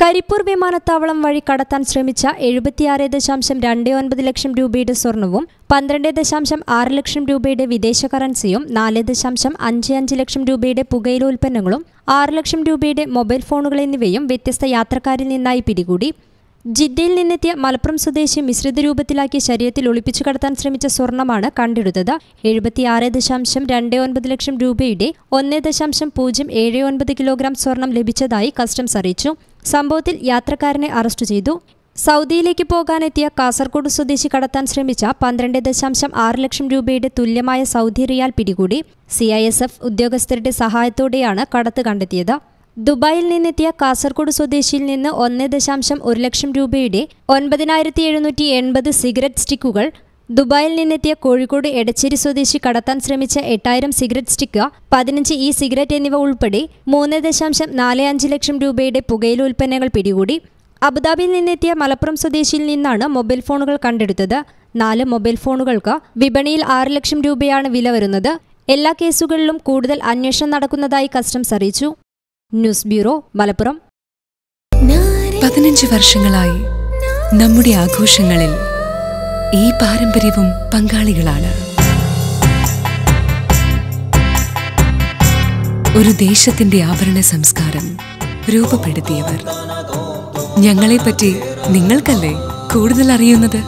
കരിപ്പൂർ വിമാനത്താവളം വഴി കടത്താൻ ശ്രമിച്ച എഴുപത്തിയാറ് ദശാംശം രണ്ട് ഒൻപത് ലക്ഷം രൂപയുടെ സ്വർണവും പന്ത്രണ്ട് ദശാംശം ആറ് ലക്ഷം രൂപയുടെ വിദേശ കറൻസിയും നാല് ദശാംശം അഞ്ച് അഞ്ച് ലക്ഷം രൂപയുടെ പുകയില ഉൽപ്പന്നങ്ങളും ആറ് ലക്ഷം രൂപയുടെ മൊബൈൽ ഫോണുകൾ എന്നിവയും വ്യത്യസ്ത യാത്രക്കാരിൽ നിന്നായി പിടികൂടി ജിദ്ദയിൽ നിന്നെത്തിയ മലപ്പുറം സ്വദേശി മിശ്രിത രൂപത്തിലാക്കി ശരീരത്തിൽ ഒളിപ്പിച്ചു കടത്താൻ ശ്രമിച്ച സ്വർണമാണ് കണ്ടെടുത്തത് എഴുപത്തിയാറ് ദശാംശം രണ്ട് ഒൻപത് ലക്ഷം രൂപയുടെ ഒന്ന് ദശാംശം പൂജ്യം ഏഴ് ഒൻപത് കിലോഗ്രാം സ്വർണം ലഭിച്ചതായി കസ്റ്റംസ് അറിയിച്ചു സംഭവത്തിൽ യാത്രക്കാരനെ അറസ്റ്റ് ചെയ്തു സൗദിയിലേക്ക് പോകാനെത്തിയ കാസർഗോഡ് സ്വദേശി കടത്താൻ ശ്രമിച്ച പന്ത്രണ്ട് ദശാംശം ആറ് ലക്ഷം രൂപയുടെ തുല്യമായ സൗദി റിയാൽ പിടികൂടി സി ഐ എസ് എഫ് ഉദ്യോഗസ്ഥരുടെ സഹായത്തോടെയാണ് കടത്ത് കണ്ടെത്തിയത് ദുബായിൽ നിന്നെത്തിയ കാസർഗോഡ് സ്വദേശിയിൽ നിന്ന് ഒന്ന് ദശാംശം ഒരു ലക്ഷം രൂപയുടെ ഒൻപതിനായിരത്തി എഴുന്നൂറ്റി എൺപത് സിഗരറ്റ് സ്റ്റിക്കുകൾ ദുബായിൽ നിന്നെത്തിയ കോഴിക്കോട് എടച്ചേരി സ്വദേശി കടത്താൻ ശ്രമിച്ച എട്ടായിരം സിഗരറ്റ് സ്റ്റിക്ക് പതിനഞ്ച് ഇ സിഗരറ്റ് എന്നിവ ഉൾപ്പെടെ മൂന്ന് ദശാംശം നാല് അഞ്ച് ലക്ഷം രൂപയുടെ പുകയില ഉൽപ്പന്നങ്ങൾ പിടികൂടി അബുദാബിയിൽ നിന്നെത്തിയ മലപ്പുറം സ്വദേശിയിൽ നിന്നാണ് മൊബൈൽ ഫോണുകൾ കണ്ടെടുത്തത് നാല് മൊബൈൽ ഫോണുകൾക്ക് വിപണിയിൽ ആറ് ലക്ഷം രൂപയാണ് വില വരുന്നത് എല്ലാ കേസുകളിലും കൂടുതൽ അന്വേഷണം നടക്കുന്നതായി കസ്റ്റംസ് അറിയിച്ചു ന്യൂസ് ബ്യൂറോ മലപ്പുറം പതിനഞ്ച് വർഷങ്ങളായി നമ്മുടെ ആഘോഷങ്ങളിൽ ഈ പാരമ്പര്യവും പങ്കാളികളാണ് ഒരു ദേശത്തിന്റെ ആഭരണ സംസ്കാരം രൂപപ്പെടുത്തിയവർ ഞങ്ങളെപ്പറ്റി നിങ്ങൾക്കല്ലേ കൂടുതൽ അറിയുന്നത്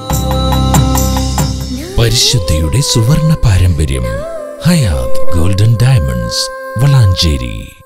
പരിശുദ്ധിയുടെ സുവർണ പാരമ്പര്യം ഹയാത് ഗോൾഡൻ ഡയമണ്ട്സ് വളാഞ്ചേരി